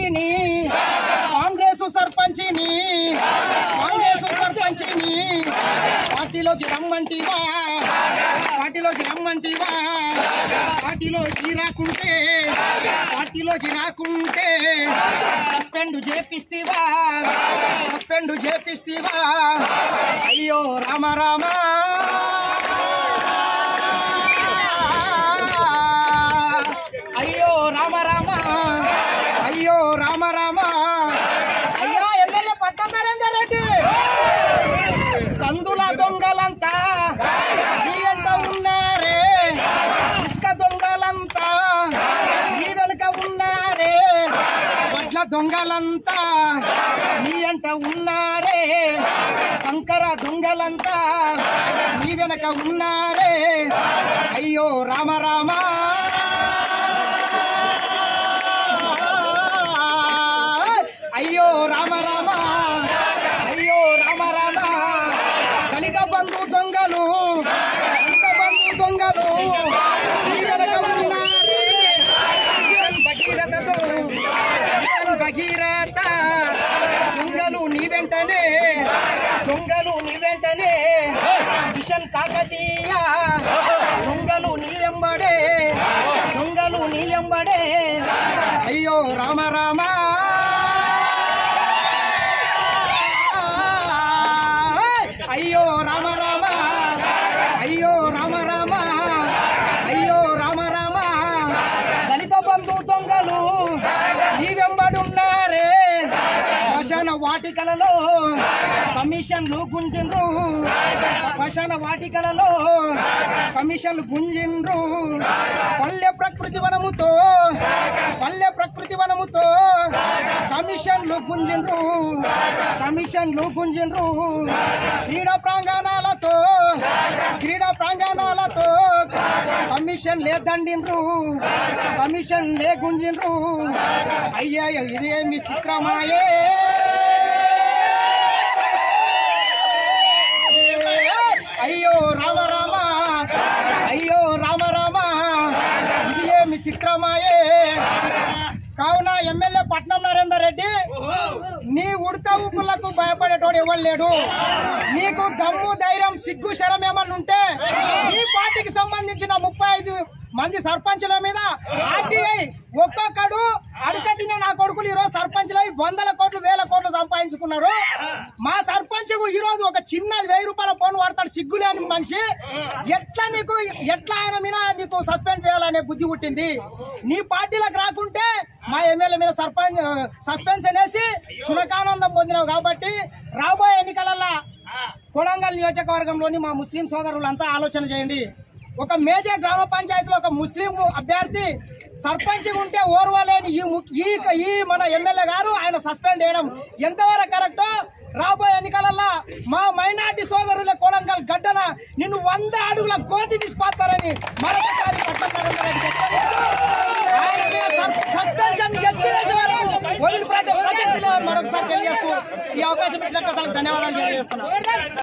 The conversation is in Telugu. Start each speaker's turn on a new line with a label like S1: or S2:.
S1: సర్పంచిని కాంగ్రెస్ సర్పంచిని కాంగ్రెస్ సర్పంచిని పార్టీలోకి రమ్మంటివా పార్టీలోకి రమ్మంటివా పార్టీలోకి రాకుంటే పార్టీలోకి రాకుంటే సస్పెండ్ చేపిస్తీవా సస్పెండ్ చేపిస్తీవా అయ్యో రామ రామ అయ్యో రామ రామ అయ్యో రామ రామ అయ్యో ఎమ్మెల్యే పట్టం నరేందర్ రెడ్డి కందుల దొంగలంతా నీ వెంట ఉన్నారే ఇసుక దొంగలంతా నీ వెనుక ఉన్నారే వడ్ల దొంగలంతా నీ వెంట ఉన్నారే కంకర దొంగలంతా నీ వెనక ఉన్నారే అయ్యో రామ రామ అయ్యో రామ రామ అయ్యో రామ రామ దళిత బంధు దొంగలు దళిత బంధు దొంగలు నీ వెనక ఉన్నారే మిషన్ భగీరథతో మిషన్ భగీరథ దొంగలు నీ వెంటనే దొంగలు నీ వెంటనే మిషన్ కాకతీయ దొంగలు నీ ఎంబడే దొంగలు నీ ఎంబడే అయ్యో రామ రామ అయ్యో రామ రామ అయ్యో రామ రామ అయ్యో రామ రామ దళిత బంధు దొంగలు ఈ వెంబడున్నారే శ్మశాన వాటికలలో కమిషన్లు గుంజిండ్రు శ్మశాన వాటికలలో కమిషన్లు గుంజిండ్రు పల్లె ప్రకృతి వనముతో పల్లె ప్రకృతి వనముతో కమిషన్లు గుంజిండ్రు కమిషన్లు గుంజిండ్రు క్రీడా ప్రాంగణాలతో క్రీడా ప్రాంగణాలతో కమిషన్ లేదండిండ్రు కమిషన్ లే గుంజిండ్రు అయ్యా ఇదేమి చిత్రమాయే అయ్యో రామ రామ అయ్యో రామ రామ ఇది ఏమి చిత్రమాయే కావున ఎమ్మెల్యే పట్నం నరేందర్ రెడ్డి నీ ఉడత ఊపులకు భయపడేటోడు ఎవరు లేడు నీకు దమ్ము ధైర్యం సిగ్గు శరం ఏమన్నా ఉంటే ఈ పార్టీకి సంబంధించిన ముప్పై ఐదు మంది సర్పంచుల మీద ఆర్టీఐ ఒక్కొక్కడు అడుక తినే నా కొడుకులు ఈరోజు సర్పంచులు అయి వందల కోట్లు వేల కోట్లు సంపాదించుకున్నారు మా సర్పంచ్ ఈ రోజు ఒక చిన్న వెయ్యి రూపాయల ఫోన్ వాడతాడు సిగ్గులేని మనిషి ఎట్లా నీకు ఎట్లా ఆయన మీద నీకు సస్పెండ్ చేయాలనే బుద్ధి పుట్టింది నీ పార్టీలకు రాకుంటే మా ఎమ్మెల్యే మీద సర్పంచ్ సస్పెన్షన్ వేసి శునకానందం పొందినావు కాబట్టి రాబోయే ఎన్నికలల్లో కొడంగల్ నియోజకవర్గంలోని మా ముస్లిం సోదరులంతా ఆలోచన చేయండి ఒక మేజర్ గ్రామ పంచాయతీలో ఒక ముస్లిం అభ్యర్థి సర్పంచ్ ఉంటే ఓర్వలేని ఈ ము- ఈ ఈ మన ఎమ్మెల్యే గారు ఆయన సస్పెండ్ చేయడం ఎంతవరకు కరెక్టో రాబోయే ఎన్నికలలో మా మైనార్టీ సోదరుల కొడంగల్ గడ్డన నిన్ను వంద అడుగుల గోతి తీసుకొస్తారని మరొకసారి పట్టణ నరేందర్ రెడ్డి చెప్తాను. ఆయన మీద సర్- సస్పెన్షన్ ఎత్తివేసే వరకు వదిలిపెట్టే ప్రసక్తి లేదని మరొకసారి తెలియజేస్తూ ఈ అవకాశం ఇచ్చిన ప్రజలకు ధన్యవాదాలు తెలియజేస్తున్నాను